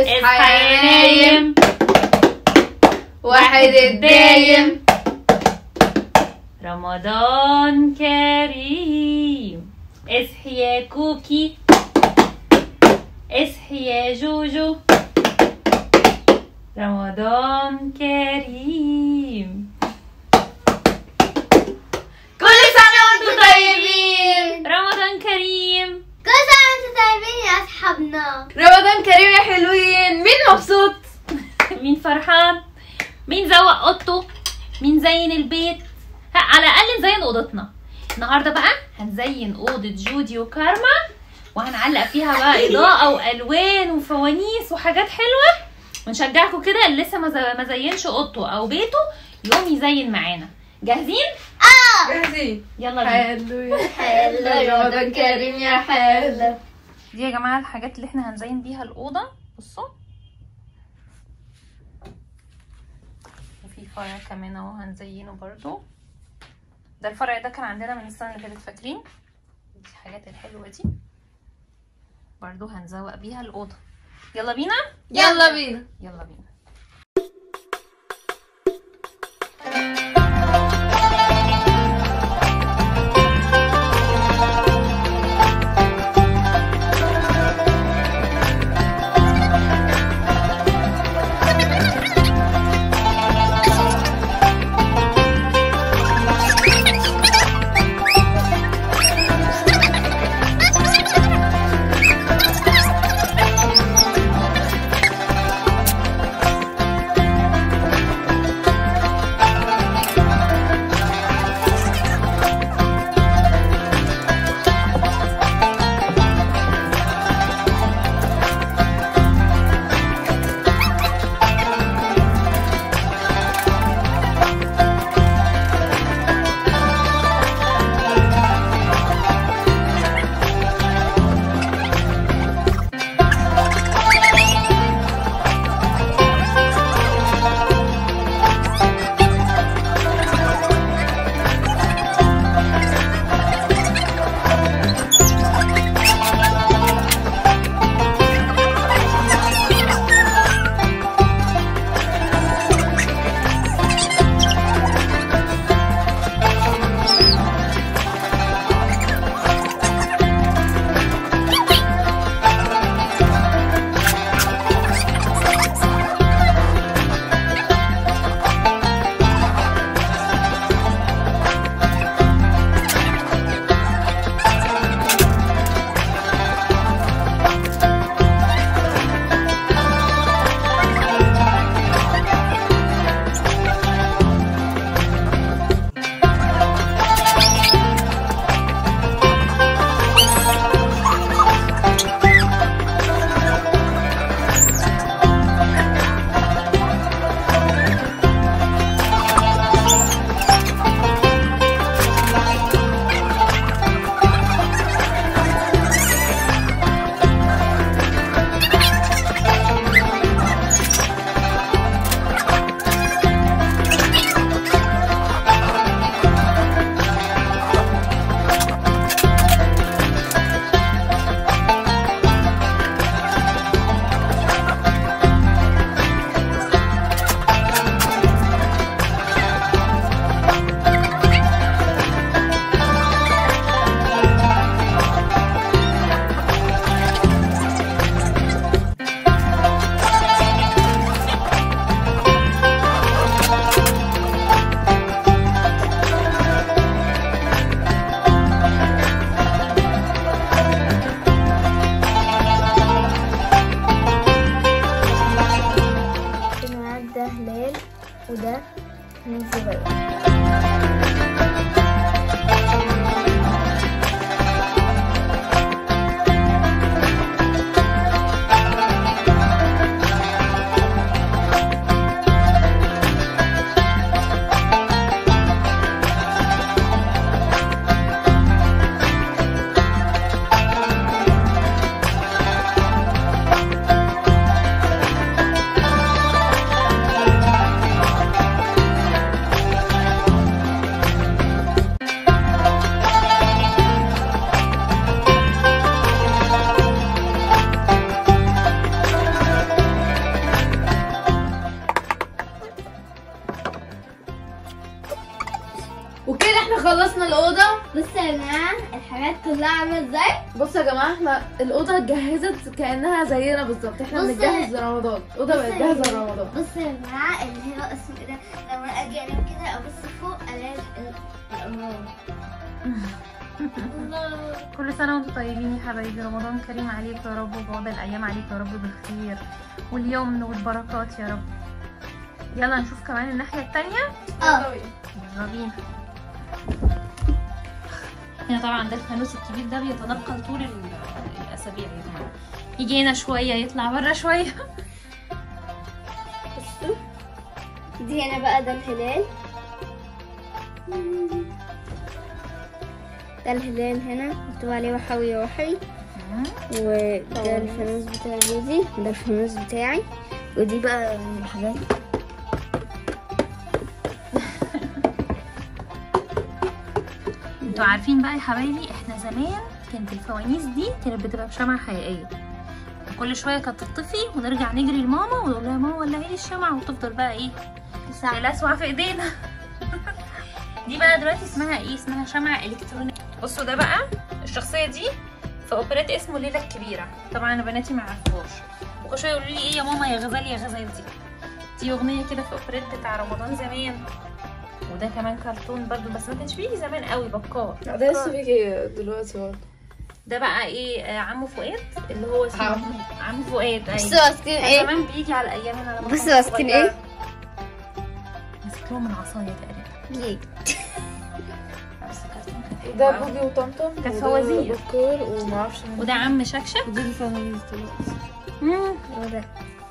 اصحى يا نايم واحد الدايم رمضان كريم اصحي يا كوكي اصحي يا جوجو رمضان كريم كل سنة وانتم طيبين رمضان كريم كل سنة وانتم طيبين يا أصحابنا رمضان كريم يا حلوين مين مبسوط مين فرحان مين زوق اوضته مين زين البيت ها على الاقل نزين اوضتنا النهارده بقى هنزين اوضه جودي وكارما وهنعلق فيها بقى اضاءه والوان وفوانيس وحاجات حلوه ونشجعكم كده اللي لسه ما ز- ما زينش اوضته او بيته يوم يزين معانا جاهزين جاهزين يلا بينا حلو يا حلو رمضان كريم يا حلو دي يا جماعه الحاجات اللي احنا هنزين بيها الاوضه بصوا وفي فرع كمان اهو هنزينه برضو ده الفرع ده كان عندنا من السنه اللي فاتت فاكرين دي الحاجات الحلوه دي برضو هنزوق بيها الاوضه يلا بينا يلا بينا يلا بينا ده هلال وده من صغير الحاجات كلها عامله ازاي بصوا يا جماعه احنا الاوضه اتجهزت كانها زينا بالظبط احنا بص- بنتجهز لرمضان الاوضه بقت جاهزه لرمضان بص يا جماعه اللي هو اسمه ايه ده لما اجي انام كده ابص فوق الاقي ال- الانوار الله كل سنة وانتم طيبين يا حبايبي رمضان كريم عليكم يا رب وبعض الأيام عليكم يا رب بالخير واليوم والبركات يا رب يلا نشوف كمان الناحية التانية اه يلا بينا هنا طبعا ده الفانوس الكبير ده بيتنقل طول ال- الأسابيع يا جماعة يجي هنا شوية يطلع بره شوية بصوا دي هنا بقى ده الهلال ده الهلال هنا مكتوب عليه وحوي يا وحوي وده الفانوس بتاع جوزي وده الفانوس بتاعي ودي بقى الحاجات انتوا عارفين بقى يا حبايبي احنا زمان كانت الفوانيس دي كانت بتبقى بشمعة حقيقية كل شوية كانت تطفي ونرجع نجري لماما ونقول لها يا ماما ولعي لي الشمعة وتفضل بقى ايه تلسوع في ايدينا دي بقى دلوقتي اسمها ايه اسمها شمعة الكترونية بصوا ده بقى الشخصية دي في اوبريت اسمه ليلة الكبيرة طبعا انا بناتي ما يعرفوش وكل شوية يقولوا لي ايه يا ماما يا غزال يا غزال دي دي اغنية كده في اوبريت بتاع رمضان زمان وده كمان كرتون برضو بس ما كانش بيجي زمان قوي بكار لا، ده لسه بيجي دلوقتي برضه ده بقى ايه آه، عمو فؤاد اللي هو اسمه عمو. عمو فؤاد ايوه بصوا ماسكين كان ايه زمان بيجي على ايامنا لما بصوا كنا ماسكين صغيرة. ايه ماسك لهم العصايه تقريبا ليه بس كرتون كان حلو ده أوي. بوجي وطمطم كانت وده فوازير. بكار ومعرفش مين. وده عم شكشك ودي الفوانيس دلوقتي مم. وده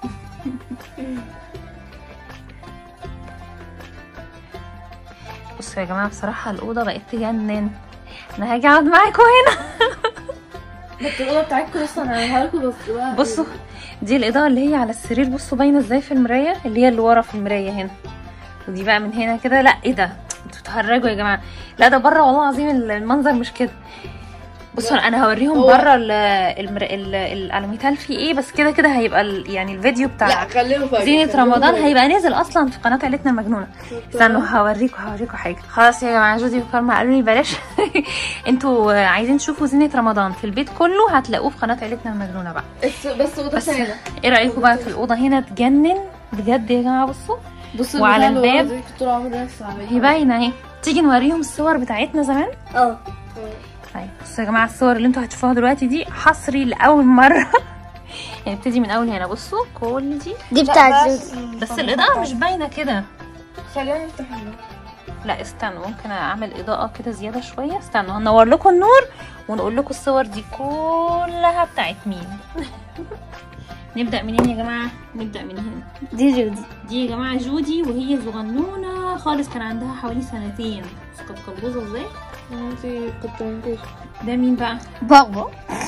بصوا يا جماعه بصراحه الاوضه بقت تجنن انا هاجي اقعد معاكم هنا بس الاوضه بتاعتكم لسه هنعملها لكم بس بقى بصوا دي الاضاءه اللي هي على السرير بصوا باينه ازاي في المرايه اللي هي اللي ورا في المرايه هنا ودي بقى من هنا كده لا ايه ده انتوا بتهرجوا يا جماعه لا ده بره والله العظيم المنظر مش كده بصوا انا هوريهم هو- بره ال- المر... ال- الالوميتال في ايه بس كده كده هيبقى ال... يعني الفيديو بتاع لا خليهم فاكر زينة رمضان هيبقى نازل اصلا في قناة عيلتنا المجنونة استنوا هوريكم هوريكم حاجة خلاص يا جماعة جوزي وكارما قالوا لي بلاش انتوا عايزين تشوفوا زينة رمضان في البيت كله هتلاقوه في قناة عيلتنا المجنونة بقى بس بس اوضه بس ثانيه ايه رأيكم بقى في الأوضة هنا تجنن بجد يا جماعة بصوا بصوا وعلى البتاع اللي ورا الباب. دي كنت طول عمري نفسي اعملها هي باينة اهي تيجي نوريهم الصور بتاعتنا زمان اه طيب بصوا يا جماعة الصور اللي انتوا هتشوفوها دلوقتي دي حصري لأول مرة يعني ابتدي من أول هنا بصوا كل دي دي لا، بتاعت بس- جوزي بس الإضاءة مش باينة كده خلينا نفتح النور. لا استنوا ممكن اعمل اضاءه كده زياده شويه استنوا هنور لكم النور ونقول لكم الصور دي كلها بتاعت مين نبدا منين يا جماعه نبدا من هنا دي جودي دي يا جماعه جودي وهي صغنونه خالص كان عندها حوالي سنتين بس كانت قلبوزه ازاي انتي كنت منكش ده مين بقى بابا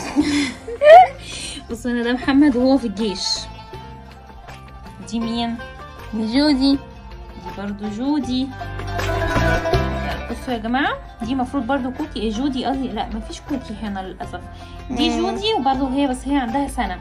بصوا هنا ده محمد وهو في الجيش دي مين جودي دي برضو جودي بصوا يا جماعة دي مفروض برضو كوكي إيه جودي قصدي لا مفيش كوكي هنا للأسف دي مم. جودي وبرضو هي بس هي عندها سنة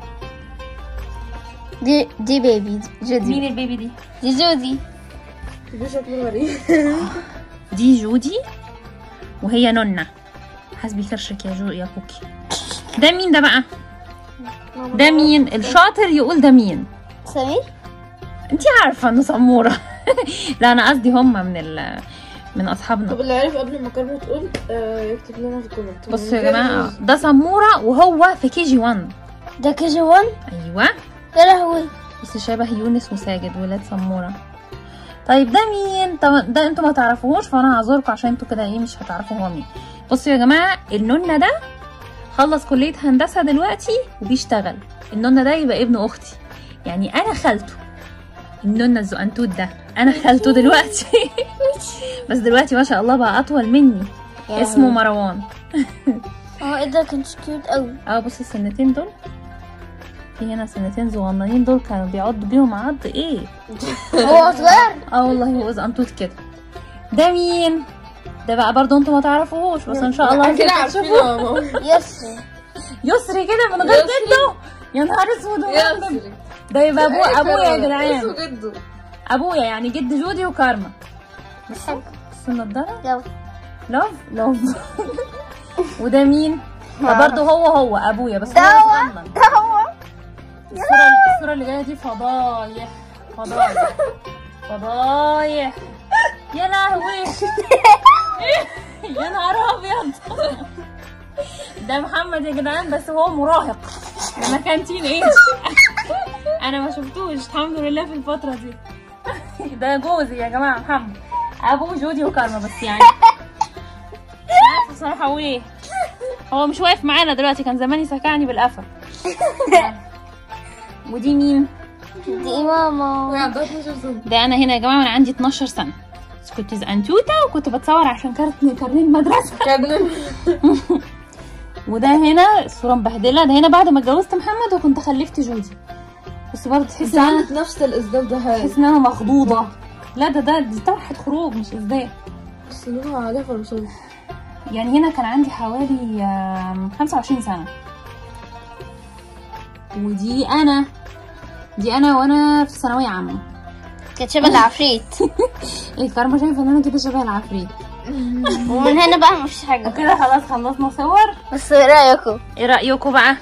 دي دي بيبي جودي مين البيبي دي؟ دي جودي دي شكله غريب دي جودي وهي نونة حسبي كرشك يا جو يا كوكي ده مين ده بقى؟ ده مين؟ الشاطر يقول ده مين؟ سمير انتي عارفة انه سمورة لا انا قصدي هم من ال من اصحابنا طب اللي عارف قبل ما كارما تقول آه يكتب لنا في الكومنت بصوا يا جماعة ده سمورة وهو في كي جي 1 ده كي جي 1 ايوه يا لهوي بس شبه يونس وساجد ولاد سمورة طيب ده مين طب ده انتوا ما تعرفوهوش فانا هعذركم عشان انتوا كده ايه مش هتعرفوا هو مين بصوا يا جماعة النونة ده خلص كلية هندسة دلوقتي وبيشتغل النونة ده يبقى ابن اختي يعني انا خالته النونة الزقنتوت ده انا خالته دلوقتي بس دلوقتي ما شاء الله بقى اطول مني اسمه مروان اه ايه ده كان كيوت قوي اه بصي السنتين دول في هنا سنتين صغننين دول كانوا بيعضوا بيهم عض ايه هو صغير اه والله هو زقنطوط كده ده مين ده بقى برضو انتوا ما تعرفوهوش بس ان شاء الله اكيد كده عارفين تشوفوه يا ماما يسري يسري كده من غير يسري. جده يا نهار اسود ومهبب. ياسر ده يبقى ابو ابويا يا اسمه جدعان جده ابويا يعني جد جودي وكارما بصوا بصوا النضاره يلا لوف لوف وده مين ده برضه هو هو ابويا بس ده هو هو صغنن ده هو الصورة الصورة اللي جاية دي فضايح فضايح فضايح يا لهوي يا نهار ابيض ده محمد يا جدعان بس هو مراهق لما كان تين ايج انا ما شفتوش الحمد لله في الفترة دي ده جوزي يا جماعة محمد ابو جودي وكارما بس يعني مش عارفة بصراحة هو ايه هو مش واقف معانا دلوقتي كان زماني سكعني بالقفا ودي مين؟ دي ماما وهي عندها 12 سنة ده انا هنا يا جماعه وانا عندي 12 سنه بس كنت زقنتوته وكنت بتصور عشان كارت كارنيه المدرسه كان وده هنا الصوره مبهدله ده هنا بعد ما اتجوزت محمد وكنت خلفت جودي بس برضه تحس بس ان انا عندك نفس الإصدار ده هاي تحس ان انا مخضوضه لا ده ده دي طرحه خروج مش ازاي بس لونها جعفر مصطفى يعني هنا كان عندي حوالي آم، 25 سنه ودي انا دي انا وانا في ثانويه عامه كانت شبه العفريت الكرمه شايفه ان انا كده شبه العفريت ومن هنا بقى مفيش حاجة وكده خلاص خلصنا صور بس ايه رأيكم؟ ايه رايكم بقى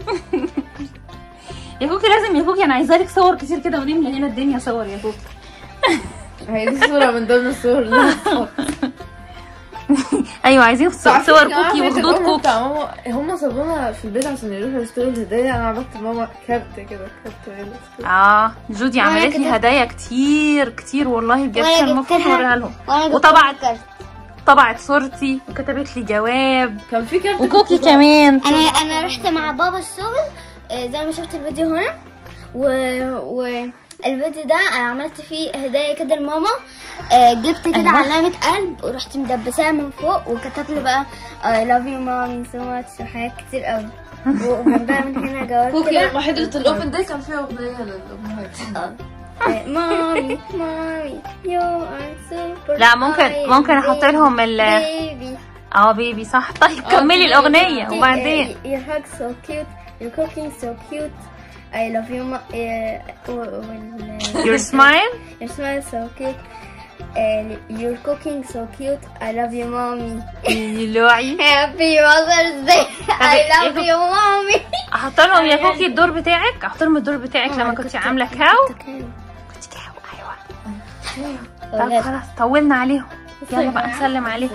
يا كوكي لازم يا كوكي انا عايزه لك صور كتير كده ونملى هنا الدنيا صور يا كوكي هي دي صورة من ضمن الصور اللي أنا حاطة. ايوه عايزين صور عارفين صور يا جماعة كوكي بيت وخدود الأم كوكي بتاع ماما هم سابونا في البيت عشان يروحوا يشتروا الهدايا انا عملت لماما كارت كده كارت هنا اه جودي وأنا عملت لي كتبت- هدايا كتير كتير والله بجد وأنا كان جبت المفروض لها- اوريها لهم وانا جبت وطبعت كارت. طبعت صورتي وكتبت لي جواب كان في كارت وكوكي كنت- كمان انا انا رحت مع بابا الشغل آه، زي ما شفت الفيديو هنا و, و... الفيديو ده انا عملت فيه هدايا كده لماما آه، جبت كده أيوة. علامة قلب ورحت مدبساها من فوق وكتبت لي بقى I love you mommy so much وحاجات كتير قوي وجنبها من هنا جواب كوكي كده لما حضرت الأوبن داي كان فيها أغنية للأمهات آه، مامي مامي يو ار سوبر لا، ممكن- ممكن أحط لهم ال- بيبي اه بيبي صح طيب كملي الاغنيه وبعدين Your hug so cute Your cooking so cute I love you ma- uh, وال- your smile Your smile so cute uh, Your cooking so cute I love you mommy لوعي Happy Mother's Day I love you mommy احط لهم يا كوكي الدور بتاعك احط لهم الدور بتاعك لما كنت عامله كاو كنت كاو ايوه طب خلاص طولنا عليهم يلا بقى نسلم عليهم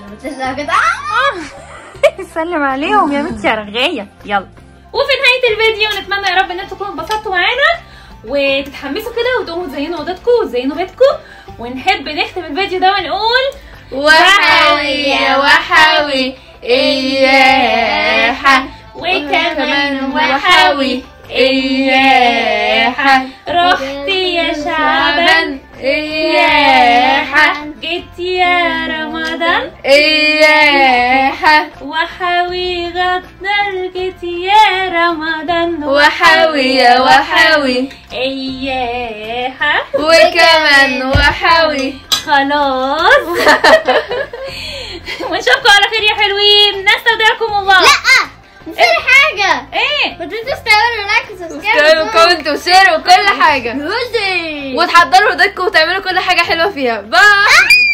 نسلم عليهم يا بنتي يا رغايه يلا وفي نهايه الفيديو نتمنى يا رب ان انتم تكونوا انبسطتوا معانا وتتحمسوا كده وتقوموا تزينوا اوضتكم وتزينوا بيتكم ونحب نختم الفيديو ده ونقول وحوي يا وحوي إياحة وكمان وحوي إياحة رحتي يا شعبان إياحة جيت يا رمضان إياحة وحوي غدر جيت يا رمضان وحوي يا وحوي اياها وكمان وحوي خلاص ونشوفكم على خير يا حلوين نستودعكم الله لا نسيت حاجة ايه ما تنسوش تعملوا لايك وسبسكرايب وكومنت وشير وكل حاجة جوزي وتحضروا ايديكم وتعملوا كل حاجة حلوة فيها باي